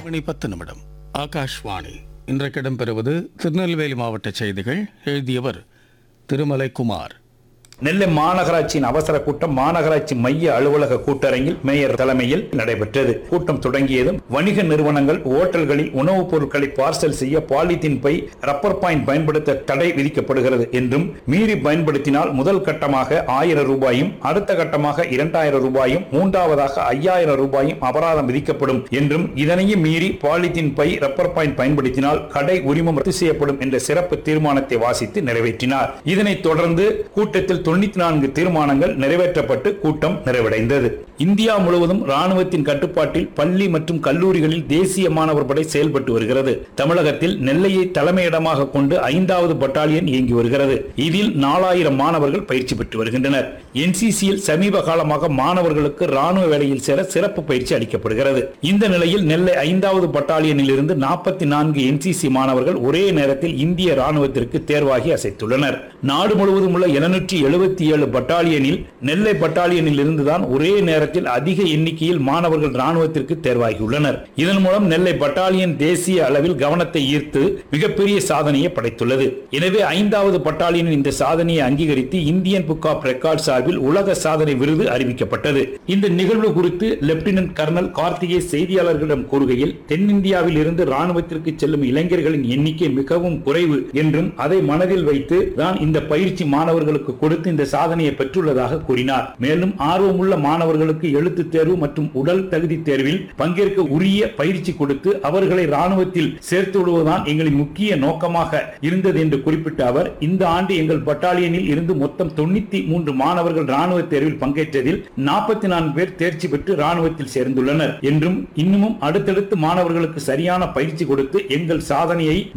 மணி பத்து நிமிடம் ஆகாஷ்வாணி இன்றைக்கு இடம்பெறுவது திருநெல்வேலி மாவட்ட செய்திகள் எழுதியவர் திருமலை குமார் நெல்லை மாநகராட்சியின் அவசர கூட்டம் மாநகராட்சி மைய அலுவலக கூட்டரங்கில் மேயர் தலைமையில் நடைபெற்றது கூட்டம் தொடங்கியதும் வணிக நிறுவனங்கள் ஓட்டல்களில் உணவுப் பொருட்களை பார்சல் செய்ய பாலித்தீன் பை ரப்பர் பாயிண்ட் பயன்படுத்த தடை விதிக்கப்படுகிறது என்றும் மீறி பயன்படுத்தினால் முதல் கட்டமாக ஆயிரம் ரூபாயும் அடுத்த கட்டமாக இரண்டாயிரம் ரூபாயும் மூன்றாவதாக ஐயாயிரம் ரூபாயும் அபராதம் விதிக்கப்படும் என்றும் இதனையும் மீறி பாலித்தீன் பை ரப்பர் பாயிண்ட் பயன்படுத்தினால் கடை உரிமம் ரத்து செய்யப்படும் என்ற சிறப்பு தீர்மானத்தை வாசித்து நிறைவேற்றினார் இதனைத் தொடர்ந்து கூட்டத்தில் தொண்ணூத்தி நான்கு தீர்மானங்கள் நிறைவேற்றப்பட்டு கூட்டம் நிறைவடைந்தது இந்தியா முழுவதும் ராணுவத்தின் கட்டுப்பாட்டில் பள்ளி மற்றும் கல்லூரிகளில் தேசிய மாணவர் படை செயல்பட்டு வருகிறது தமிழகத்தில் நெல்லையை தலைமையிடமாக கொண்டு ஐந்தாவது பட்டாலியன் இயங்கி வருகிறது இதில் நாலாயிரம் மாணவர்கள் பயிற்சி பெற்று வருகின்றனர் என்சிசியில் சமீப காலமாக மாணவர்களுக்கு ராணுவ வேலையில் சேர சிறப்பு பயிற்சி அளிக்கப்படுகிறது இந்த நிலையில் நெல்லை ஐந்தாவது பட்டாலியனில் இருந்து நாற்பத்தி நான்கு என்சிசி மாணவர்கள் ஒரே நேரத்தில் இந்திய ராணுவத்திற்கு தேர்வாகி அசைத்துள்ளனர் நாடு முழுவதும் உள்ள எழுநூற்றி எழுபத்தி ஏழு பட்டாலியனில் நெல்லை பட்டாலியனில் இருந்துதான் ஒரே நேரத்தில் அதிக எண்ணிக்கையில் மாணவர்கள் ராணுவத்திற்கு தேர்வாகியுள்ளனர் இதன் மூலம் நெல்லை பட்டாலியன் தேசிய அளவில் கவனத்தை ஈர்த்து மிகப்பெரிய சாதனையை படைத்துள்ளது எனவே ஐந்தாவது பட்டாலியனின் இந்த சாதனையை அங்கீகரித்து இந்தியன் புக் ஆஃப் ரெக்கார்ட் சார்பில் உலக சாதனை விருது அறிவிக்கப்பட்டது இந்த நிகழ்வு குறித்து லெப்டினன்ட் கர்னல் கார்த்திகே செய்தியாளர்களிடம் கூறுகையில் தென்னிந்தியாவில் இருந்து ராணுவத்திற்கு செல்லும் இளைஞர்களின் எண்ணிக்கை மிகவும் குறைவு என்றும் அதை மனதில் வைத்து தான் இந்த பயிற்சி மாணவர்களுக்கு கொடுத்து இந்த சாதனையை பெற்றுள்ளதாக கூறினார் மேலும் ஆர்வமுள்ள மாணவர்களுக்கு எழுத்து தேர்வு மற்றும் உடல் தகுதி தேர்வில் பங்கேற்க உரிய பயிற்சி கொடுத்து அவர்களை ராணுவத்தில் சேர்த்து விடுவதுதான் எங்களின் முக்கிய நோக்கமாக இருந்தது என்று குறிப்பிட்ட அவர் இந்த ஆண்டு எங்கள் பட்டாலியனில் இருந்து மொத்தம் தொண்ணூத்தி மூன்று மாணவர்கள் ராணுவ தேர்வில் பங்கேற்றதில் நாற்பத்தி நான்கு பேர் தேர்ச்சி பெற்று ராணுவத்தில் சேர்ந்துள்ளனர் என்றும் இன்னமும் அடுத்தடுத்து மாணவர்களுக்கு சரியான பயிற்சி கொடுத்து எங்கள் சாதனையை